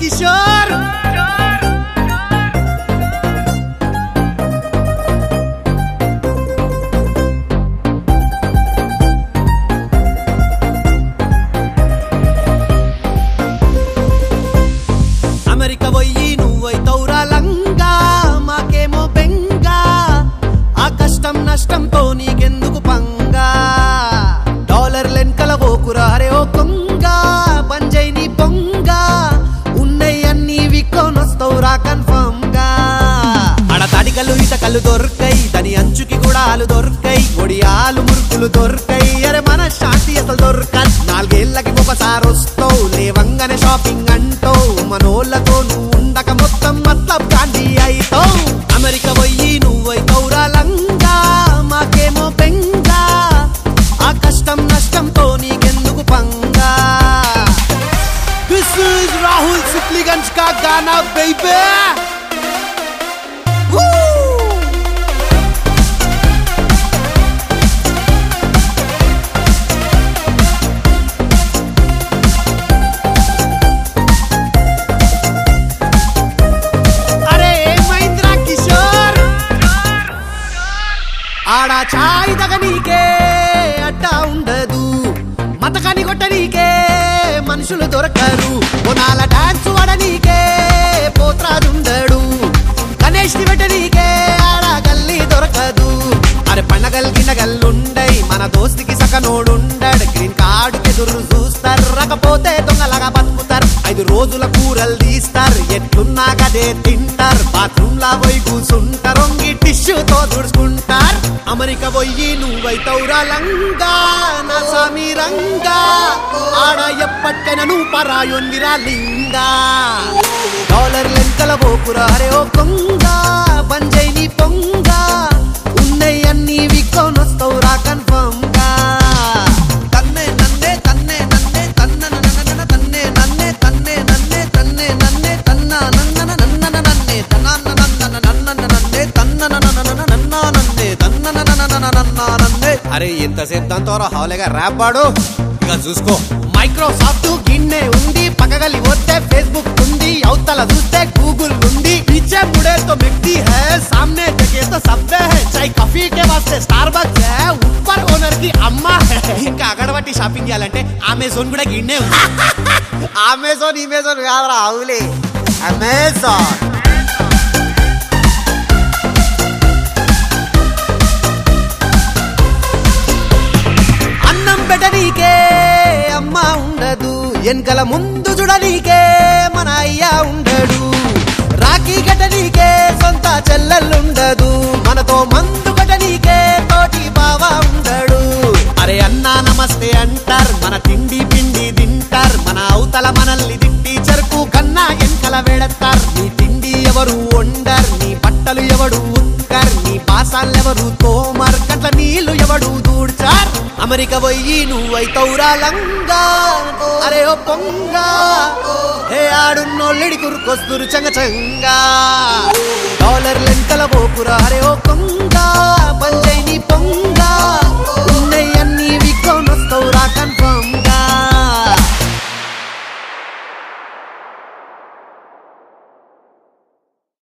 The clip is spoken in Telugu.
కిషోర్ అమెరికా పోయి నువ్వైతౌరా లంగా మాకేమో బెంగా ఆ కష్టం నష్టంతో నీకెందుకు పంగా డాలర్ లెన్కల ఓకురా అరే ఓ కొంగ పంజై నీ పొంగ ఉన్నయి అన్ని విక్కోనొస్తవురా కన్ఫర్మ్ గా ఆడ తడికలు ఇటకలు దొరకై దాని అంచుకి కూడా ఆలు దొరకై ఒడియాలు మురుకులు దొరకై అరే మన శాంతి అసలు దొరక నాలుగేళ్లకి ఒకసారి వస్తావు లేవంగానే షాపింగ్ అంటావు మనోళ్ళతో నువ్వు ఉండక మొత్తం మతలబ్ గాంధీ అయితావు అమెరికా పోయి నువ్వైతవురా లంగా మాకేమో బెంగా ఆ కష్టం నష్టంతో నీకెందుకు పంగా దిస్ ఇస్ రాహుల్ సిప్లిగంజ్ కా గానా బేబీ అరే ఏమైందిరా కిషోర్ ఆడ చాయ్ తగనీకే అడ్డా ఉండదు మతకాని కొట్టనీకే మనుషులు దొరకరు కొనాల డాన్స్ వడనీకే పోత్రాదుండడు గణేష్ ని పెట్టనీకే ఆడ గల్లీ దొరకదు అరే పండగల్ గిన్నగల్లుండై మన దోస్తికి సకనోడుండడు గ్రీన్ కార్డు ఎదురు చూస్తారు రకపోతే దొంగలాగా బతుకుతారు ఐదు రోజుల కూరలు తీస్తారు ఎట్లున్నా కదే తింటారు బాత్రూమ్ లా పోయి కూసుంటారు ఒంగి టిష్యూతో తుడుచుకుంటారు అమెరికా పోయి నువ్వైతవురా లంగా నా సామి రంగా ఆడ ఎప్పటికైనా నువ్వు పరాయొందిరా లింగా డాలర్ లెంకల పోకురా అరే ఓ కొంగ పంజై నీ పొంగ ఉన్నయి అన్ని విక్కోనొస్తవురా కన్ఫర్మ్ గా తన్నే నన్నే తన్నే నన్నే తన్న నన్న తన్నే నన్నే తన్నే నన్నే తన్నే నన్నే తన్న నన్న నన్న నన్నే తన్న నన్న నన్న నన్నే తన్న నన్న నన్న నన్నే తన్న నన్న నన్న నన్నే అరే ఎంతసేపు దాంతో హాలేగా ర్యాప్ పాడు ఇక చూసుకో మైక్రోసాఫ్ట్ గిన్నె ఉంది పక్కగలి వస్తే ఫేస్బుక్ ఉంది అవతల చూస్తే గూగుల్ ఉంది पीछे मुड़े तो मिट्टी है सामने जगह तो सब्वे है चाय कॉफी के वास्ते స్టార్బక్స్ है ऊपर ఓనర్ కి అమ్మ है ఇంకా అగడబట్టి షాపింగ్ చేయాలంటే అమెజాన్ కూడా గిన్నే ఉంది అమెజాన్ ఇమేజాన్ కాదురా అవులే అమెజాన్ అన్నం పెట్టనీకే అమ్మ ఉండదు వెనకల ముందు చూడనీకే మన అయ్య ఉండడు రాఖీ కట్టనీకే సొంత చెల్లెల్లుండదు మనతో మందు కట్టనీకే తోటి బావ ఉండడు అరే అన్నా నమస్తే అంటారు మన తిండి పిండి తింటారు మన అవతల మనల్ని తిండి చెరుకు కన్నా వెనకల వెడతారు నీ తిండి ఎవరు వండర్ నీ బట్టలు ఎవడు ఉత్కర్ నీ పాసాలెవరు తోమర్ కట్ల నీళ్లు ఎవడు దూడ్చార్ అమెరికా పోయి నువ్వైతవురా లంగా అరే ఓ పొంగ హే ఆడున్నోళ్ళిడి కురుకొస్తురు చంగ చంగా డాలర్ లెంకల పోకురా అరే ఓ కొంగ